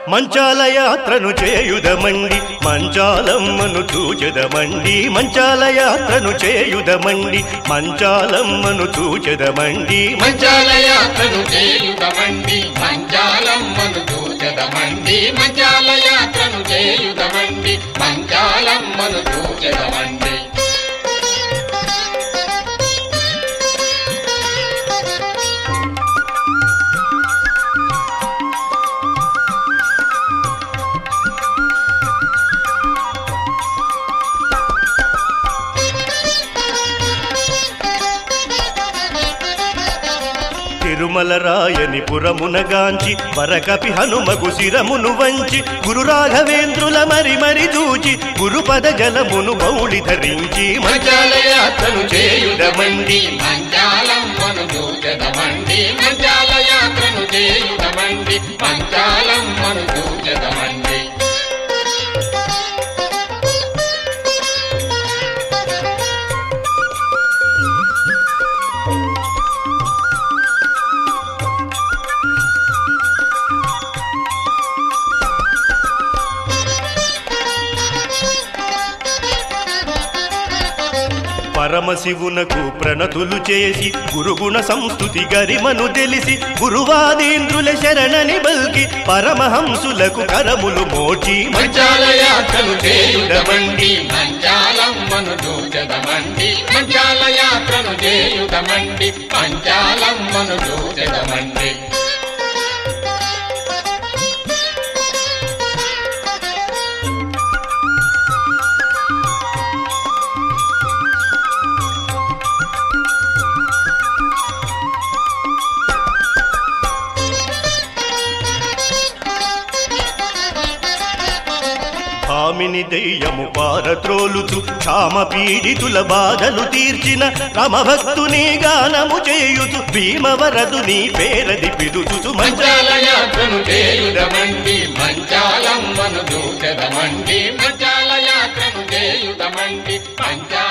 మంచాల యాత్రను చేయుదమండి మంచాలమ్మను చూచెదమండి మంచాల యాత్రను చేయుదమండి మంచాలమ్మను చూచెదమండి మంచాల యాత్రను చేయుదమండి మంచాలమ్మను చూచెదమండి మంచాల యాత్రను చేయుదమండి మంచాలమ్మను చూచెదమండి తిరుమల రాయని పురమునగాంచి వరకపి హనుమకు శిరమును వంచి గురు రాఘవేంద్రుల మరి మరి చూచి గురుపద జలమును బౌళి ధరించి మంచాల యాత్రను చేయుదమండి మంచాలమ్మను చూచెదమండి మంచాల యాత్రను చేయుదమండి మంచాలమ్మను చూచెదమండి పరమశివునకు ప్రణతులు చేసి గురుగుణ సంస్థుతి గరిమను తెలిసి గురువాదీంద్రుల శరణని బల్కి పరమహంసులకు కరములు మోచి మంచాల యాత్రను చేయుదమండి మంచాలమ్మను చూచెదమండి మంచాల యాత్రను చేయుదమండి మంచాలమ్మను చూచెదమండి భామిని దెయ్యము పారత్రోలుచు క్షామ పీడితుల బాధలు తీర్చిన రమభక్తుని గానము చేయుచు భీమవరదుని పేరది పిలుచుచు మంచాల మంచాల యాత్రను చేయుదమండి మంచాలమ్మను చూచెదమండి మంచాల యాత్రను చేయుదమండి మంచాల